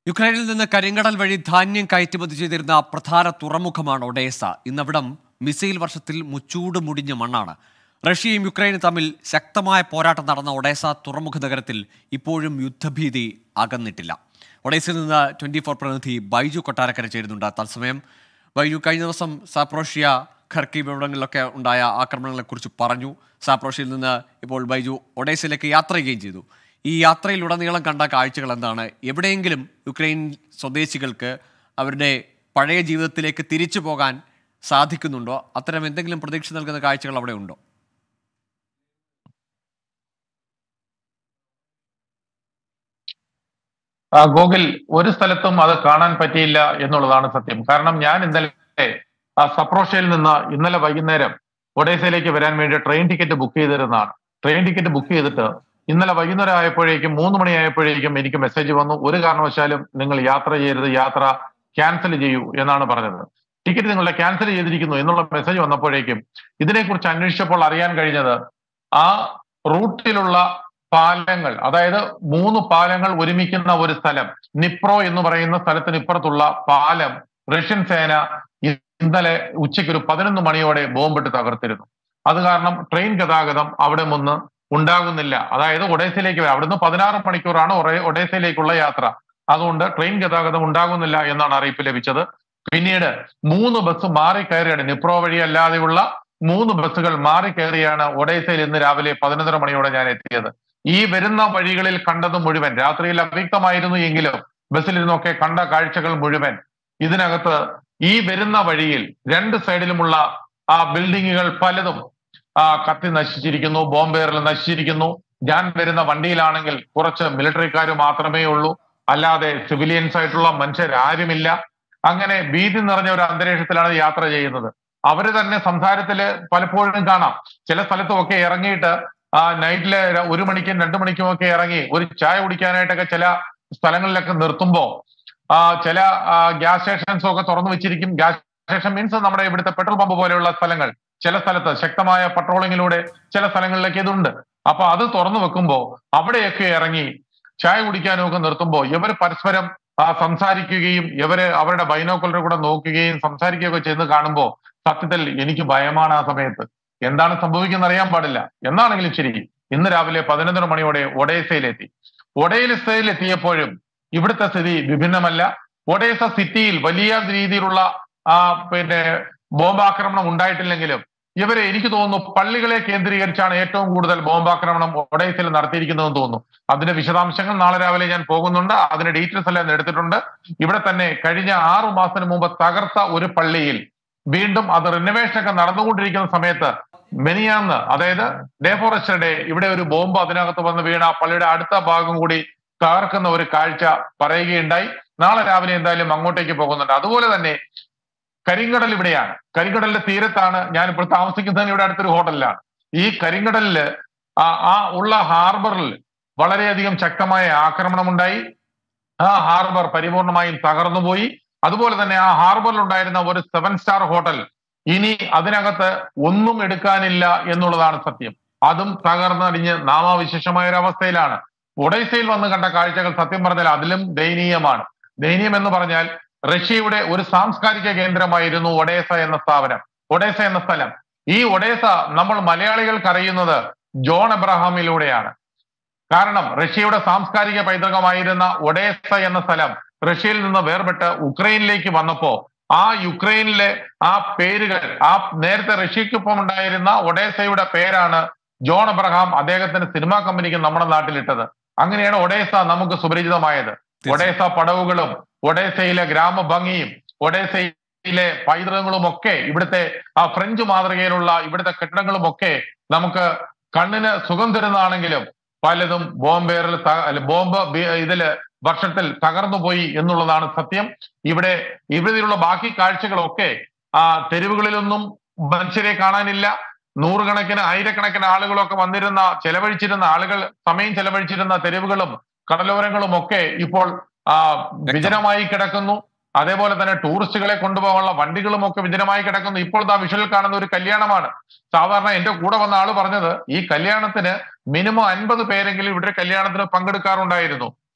യുക്രൈനിൽ നിന്ന് കരിങ്കടൽ വഴി ധാന്യം കയറ്റുമതി ചെയ്തിരുന്ന പ്രധാന തുറമുഖമാണ് ഒഡേസ ഇന്നവിടം മിസൈൽ വർഷത്തിൽ മുച്ചൂട് മുടിഞ്ഞ മണ്ണാണ് റഷ്യയും യുക്രൈനും തമ്മിൽ ശക്തമായ പോരാട്ടം നടന്ന ഒഡേസ തുറമുഖ നഗരത്തിൽ ഇപ്പോഴും യുദ്ധഭീതി അകന്നിട്ടില്ല ഒഡേസയിൽ നിന്ന് ട്വന്റി ഫോർ പ്രതിനിധി ബൈജു കൊട്ടാരക്കര ചേരുന്നുണ്ട് തത്സമയം ബൈജു കഴിഞ്ഞ ദിവസം സാപ്രോഷ്യ ഖർക്കീവ് ഇവിടങ്ങളിലൊക്കെ ഉണ്ടായ ആക്രമണങ്ങളെക്കുറിച്ച് പറഞ്ഞു സാപ്രോഷ്യയിൽ നിന്ന് ഇപ്പോൾ ബൈജു ഒഡേസയിലേക്ക് യാത്ര ചെയ്യുകയും ചെയ്തു ഈ യാത്രയിലുടനീളം കണ്ട കാഴ്ചകൾ എന്താണ് എവിടെയെങ്കിലും യുക്രൈൻ സ്വദേശികൾക്ക് അവരുടെ പഴയ ജീവിതത്തിലേക്ക് തിരിച്ചു പോകാൻ സാധിക്കുന്നുണ്ടോ അത്തരം എന്തെങ്കിലും പ്രതീക്ഷ നൽകുന്ന കാഴ്ചകൾ അവിടെ ഉണ്ടോ ആ, ഗോകുൽ ഒരു സ്ഥലത്തും അത് കാണാൻ പറ്റിയില്ല എന്നുള്ളതാണ് സത്യം കാരണം ഞാൻ ഇന്നലെ ആ സപ്രോഷയിൽ നിന്ന് ഇന്നലെ വൈകുന്നേരം ഒഡേസയിലേക്ക് വരാൻ വേണ്ടി ട്രെയിൻ ടിക്കറ്റ് ബുക്ക് ചെയ്തിരുന്നതാണ് ട്രെയിൻ ടിക്കറ്റ് ബുക്ക് ചെയ്തിട്ട് ഇന്നലെ വൈകുന്നേരം ആയപ്പോഴേക്കും മൂന്ന് മണിയായപ്പോഴേക്കും എനിക്ക് മെസ്സേജ് വന്നു ഒരു കാരണവശാലും നിങ്ങൾ യാത്ര ചെയ്യരുത് യാത്ര ക്യാൻസൽ ചെയ്യൂ എന്നാണ് പറഞ്ഞത് ടിക്കറ്റ് നിങ്ങളുടെ ക്യാൻസൽ ചെയ്തിരിക്കുന്നു എന്നുള്ള മെസ്സേജ് വന്നപ്പോഴേക്കും ഇതിനെക്കുറിച്ച് അന്വേഷിച്ചപ്പോൾ അറിയാൻ കഴിഞ്ഞത് ആ റൂട്ടിലുള്ള പാലങ്ങൾ അതായത് മൂന്ന് പാലങ്ങൾ ഒരുമിക്കുന്ന ഒരു സ്ഥലം നിപ്രോ എന്ന് പറയുന്ന സ്ഥലത്തിന് ഇപ്പുറത്തുള്ള പാലം റഷ്യൻ സേന ഇന്നലെ ഉച്ചയ്ക്ക് ഒരു പതിനൊന്ന് മണിയോടെ ബോംബിട്ട് തകർത്തിരുന്നു അത് കാരണം ട്രെയിൻ ഗതാഗതം അവിടെ മുന്ന് ഉണ്ടാകുന്നില്ല അതായത് ഒഡേസയിലേക്ക് വരാം അവിടുന്ന് പതിനാറ് മണിക്കൂറാണ് ഒറേ- ഒഡേസയിലേക്കുള്ള യാത്ര അതുകൊണ്ട് ട്രെയിൻ ഗതാഗതം ഉണ്ടാകുന്നില്ല എന്നാണ് അറിയിപ്പ് ലഭിച്ചത് പിന്നീട് മൂന്ന് ബസ് മാറി കയറിയാണ് നിപ്രോ വഴി അല്ലാതെയുള്ള മൂന്ന് ബസ്സുകൾ മാറി കയറിയാണ് ഒഡേസയിൽ ഇന്ന് രാവിലെ പതിനൊന്നര മണിയോടെ ഞാൻ എത്തിയത് ഈ വരുന്ന വഴികളിൽ കണ്ടത് മുഴുവൻ രാത്രിയിൽ അവ്യക്തമായിരുന്നു എങ്കിലും ബസ്സിലിരുന്നൊക്കെ കണ്ട കാഴ്ചകൾ മുഴുവൻ ഇതിനകത്ത് ഈ വരുന്ന വഴിയിൽ രണ്ട് സൈഡിലുമുള്ള ആ ബിൽഡിങ്ങുകൾ പലതും ആ കത്തി നശിച്ചിരിക്കുന്നു ബോംബേറിൽ നശിച്ചിരിക്കുന്നു ഞാൻ വരുന്ന വണ്ടിയിലാണെങ്കിൽ കുറച്ച് മിലിറ്ററിക്കാർ മാത്രമേ ഉള്ളൂ അല്ലാതെ സിവിലിയൻസ് ആയിട്ടുള്ള മനുഷ്യരാരുമില്ല അങ്ങനെ ഭീതി നിറഞ്ഞ ഒരു അന്തരീക്ഷത്തിലാണ് യാത്ര ചെയ്യുന്നത് അവര് തന്നെ സംസാരത്തില് പലപ്പോഴും കാണാം ചില സ്ഥലത്തുമൊക്കെ ഇറങ്ങിയിട്ട് ആ നൈറ്റില് ഒരു മണിക്കും രണ്ടു മണിക്കും ഒക്കെ ഇറങ്ങി ഒരു ചായ കുടിക്കാനായിട്ടൊക്കെ ചില സ്ഥലങ്ങളിലൊക്കെ നിർത്തുമ്പോ ആ ചില ഗ്യാസ് സ്റ്റേഷൻസ് ഒക്കെ തുറന്നു വെച്ചിരിക്കും ഗ്യാസ് സ്റ്റേഷൻ മീൻസ് നമ്മുടെ ഇവിടുത്തെ പെട്രോൾ പമ്പ് പോലെയുള്ള സ്ഥലങ്ങൾ ചില സ്ഥലത്ത് ശക്തമായ പട്രോളിങ്ങിലൂടെ ചില സ്ഥലങ്ങളിലേക്ക് ഇതുണ്ട് അപ്പൊ അത് തുറന്നു വെക്കുമ്പോ അവിടെയൊക്കെ ഇറങ്ങി ചായ കുടിക്കാനും ഒക്കെ നിർത്തുമ്പോൾ ഇവർ പരസ്പരം ആ, സംസാരിക്കുകയും ഇവര് അവരുടെ ബൈനോക്കുലർ കൂടെ നോക്കുകയും സംസാരിക്കുകയൊക്കെ ചെയ്യുന്നത് കാണുമ്പോൾ സത്യത്തിൽ എനിക്ക് ഭയമാണ് ആ സമയത്ത് എന്താണ് സംഭവിക്കുന്നത് അറിയാൻ പാടില്ല എന്നാണെങ്കിലും ശരി ഇന്ന് രാവിലെ പതിനൊന്നര മണിയോടെ ഒഡേസയിലെത്തി ഒഡേസയിൽ എത്തിയപ്പോഴും ഇവിടുത്തെ സ്ഥിതി വിഭിന്നമല്ല ഒഡേസ സിറ്റിയിൽ വലിയ രീതിയിലുള്ള ആ പിന്നെ ബോംബാക്രമണം ഉണ്ടായിട്ടില്ലെങ്കിലും ഇവരെ എനിക്ക് തോന്നുന്നു പള്ളികളെ കേന്ദ്രീകരിച്ചാണ് ഏറ്റവും കൂടുതൽ ബോംബാക്രമണം ഒഡേസയിൽ നടത്തിയിരിക്കുന്നതെന്ന് തോന്നുന്നു അതിന്റെ വിശദാംശങ്ങൾ നാളെ രാവിലെ ഞാൻ പോകുന്നുണ്ട് അതിന്റെ ഡീറ്റെയിൽസ് എല്ലാം എടുത്തിട്ടുണ്ട് ഇവിടെ തന്നെ കഴിഞ്ഞ ആറു മാസത്തിന് മുമ്പ് തകർത്ത ഒരു പള്ളിയിൽ വീണ്ടും അത് റിനോവേഷൻ ഒക്കെ നടന്നുകൊണ്ടിരിക്കുന്ന സമയത്ത് മെനിയാന്ന് അതായത് ഡേ ഫോറസ്റ്റ് ഡേ ഇവിടെ ഒരു ബോംബ് അതിനകത്ത് വന്ന് വീണ ആ പള്ളിയുടെ അടുത്ത ഭാഗം കൂടി തകർക്കുന്ന ഒരു കാഴ്ച പറയുകയുണ്ടായി നാളെ രാവിലെ എന്തായാലും അങ്ങോട്ടേക്ക് പോകുന്നുണ്ട് അതുപോലെ തന്നെ കരിങ്കടൽ ഇവിടെയാണ് കരിങ്കടലിന്റെ തീരത്താണ് ഞാൻ ഇപ്പോൾ താമസിക്കുന്നതിന് ഇവിടെ അടുത്തൊരു ഹോട്ടലിലാണ് ഈ കരിങ്കടലില് ആ ആ ഉള്ള ഹാർബറിൽ വളരെയധികം ശക്തമായ ആക്രമണം ഉണ്ടായി ആ ഹാർബർ പരിപൂർണമായും തകർന്നുപോയി അതുപോലെ തന്നെ ആ ഹാർബറിൽ ഉണ്ടായിരുന്ന ഒരു സെവൻ സ്റ്റാർ ഹോട്ടൽ ഇനി അതിനകത്ത് ഒന്നും എടുക്കാനില്ല എന്നുള്ളതാണ് സത്യം അതും തകർന്നടിഞ്ഞ് നാമാവിശേഷമായ ഒരു അവസ്ഥയിലാണ് ഒഡൈസയിൽ വന്ന് കണ്ട കാഴ്ചകൾ സത്യം പറഞ്ഞാൽ അതിലും ദയനീയമാണ് ദയനീയം എന്ന് പറഞ്ഞാൽ റഷ്യയുടെ ഒരു സാംസ്കാരിക കേന്ദ്രമായിരുന്നു ഒഡേസ എന്ന സ്ഥാപനം ഒഡേസ എന്ന സ്ഥലം ഈ ഒഡേസ നമ്മൾ മലയാളികൾക്ക് അറിയുന്നത് ജോൺ എബ്രഹാമിലൂടെയാണ് കാരണം റഷ്യയുടെ സാംസ്കാരിക പൈതൃകമായിരുന്ന ഒഡേസ എന്ന സ്ഥലം റഷ്യയിൽ നിന്ന് വേർപെട്ട് ഉക്രൈനിലേക്ക് വന്നപ്പോ ആ യുക്രൈനിലെ ആ പേരുകൾ ആ നേരത്തെ റഷ്യക്കൊപ്പം ഉണ്ടായിരുന്ന ഒഡേസയുടെ പേരാണ് ജോൺ എബ്രഹാം അദ്ദേഹത്തിന്റെ സിനിമാ കമ്പനിക്ക് നമ്മുടെ നാട്ടിലിട്ടത് അങ്ങനെയാണ് ഒഡേസ നമുക്ക് സുപരിചിതമായത് ഒഡേസ പടവുകളും ഒഡേസയിലെ ഗ്രാമഭംഗിയും ഒഡേസയിലെ പൈതൃകങ്ങളും ഒക്കെ ഇവിടുത്തെ ആ ഫ്രഞ്ച് മാതൃകയിലുള്ള ഇവിടുത്തെ കെട്ടിടങ്ങളും ഒക്കെ നമുക്ക് കണ്ണിന് സുഖം തരുന്നതാണെങ്കിലും പലതും ബോംബേറിൽ ത- അല്ല, ബോംബ് ബി- ഇതില് വർഷത്തിൽ തകർന്നുപോയി എന്നുള്ളതാണ് സത്യം ഇവിടെ ഇവിടെയുള്ള ബാക്കി കാഴ്ചകളൊക്കെ ആ തെരുവുകളിലൊന്നും മനുഷ്യരെ കാണാനില്ല നൂറുകണക്കിന് ആയിരക്കണക്കിന് ആളുകളൊക്കെ വന്നിരുന്ന ചെലവഴിച്ചിരുന്ന ആളുകൾ സമയം ചെലവഴിച്ചിരുന്ന തെരുവുകളും കടലോരങ്ങളും ഒക്കെ ഇപ്പോൾ ആ വിജനമായി കിടക്കുന്നു അതേപോലെ തന്നെ ടൂറിസ്റ്റുകളെ കൊണ്ടുപോകാനുള്ള വണ്ടികളും ഒക്കെ വിജനമായി കിടക്കുന്നു ഇപ്പോൾ ദാ വിഷ്വലിൽ കാണുന്ന ഒരു കല്യാണമാണ് സാധാരണ എന്റെ കൂടെ വന്ന ആള് പറഞ്ഞത് ഈ കല്യാണത്തിന് മിനിമം അൻപത് പേരെങ്കിലും ഇവിടെ കല്യാണത്തിന് പങ്കെടുക്കാറുണ്ടായിരുന്നു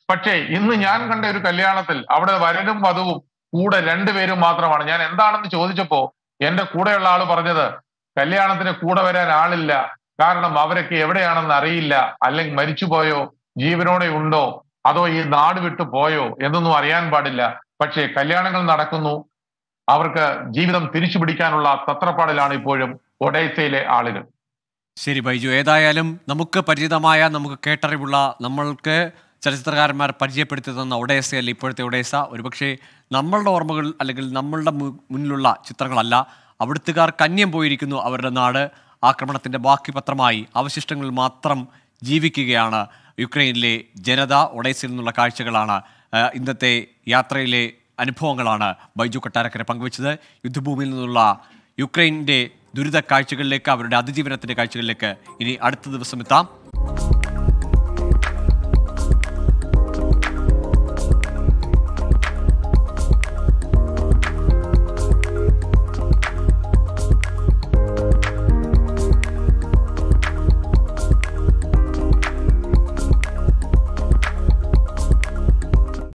പക്ഷേ ഇന്ന് ഞാൻ കണ്ട ഒരു കല്യാണത്തിൽ അവിടെ വരനും വധുവും കൂടെ രണ്ടുപേരും മാത്രമാണ് ഞാൻ എന്താണെന്ന് ചോദിച്ചപ്പോ എന്റെ കൂടെയുള്ള ആള് പറഞ്ഞത് കല്യാണത്തിന് കൂടെ വരാൻ ആളില്ല കാരണം അവരൊക്കെ എവിടെയാണെന്ന് അറിയില്ല അല്ലെങ്കിൽ മരിച്ചുപോയോ ജീവനോടെ ഉണ്ടോ അതോ ഈ നാട് വിട്ടു പോയോ എന്നൊന്നും അറിയാൻ പാടില്ല പക്ഷേ കല്യാണങ്ങൾ നടക്കുന്നു അവർക്ക് ജീവിതം തിരിച്ചു പിടിക്കാനുള്ള തത്രപ്പാടിലാണ് ഇപ്പോഴും ഒഡേസയിലെ ആളുകൾ ശരി ബൈജു ഏതായാലും നമുക്ക് പരിചിതമായ നമുക്ക് കേട്ടറിവുള്ള നമ്മൾക്ക് ചലച്ചിത്രകാരന്മാർ പരിചയപ്പെടുത്തി തന്ന ഒഡേസയല്ല ഇപ്പോഴത്തെ ഒഡേസ ഒരുപക്ഷെ നമ്മളുടെ ഓർമ്മകൾ അല്ലെങ്കിൽ നമ്മളുടെ മു- മുന്നിലുള്ള ചിത്രങ്ങളല്ല അവിടുത്തുകാർ കന്യം പോയിരിക്കുന്നു അവരുടെ നാട് ആക്രമണത്തിന്റെ ബാക്കി പത്രമായി അവശിഷ്ടങ്ങൾ മാത്രം ജീവിക്കുകയാണ് യുക്രൈനിലെ ജനത ഒഡേസയിൽ നിന്നുള്ള കാഴ്ചകളാണ് ആ, ഇന്നത്തെ യാത്രയിലെ അനുഭവങ്ങളാണ് ബൈജു കൊട്ടാരക്കര പങ്കുവച്ചത് യുദ്ധഭൂമിയിൽ നിന്നുള്ള യുക്രൈൻ്റെ ദുരിത കാഴ്ചകളിലേക്ക് അവരുടെ അതിജീവനത്തിന്റെ കാഴ്ചകളിലേക്ക് ഇനി അടുത്ത ദിവസം എത്താം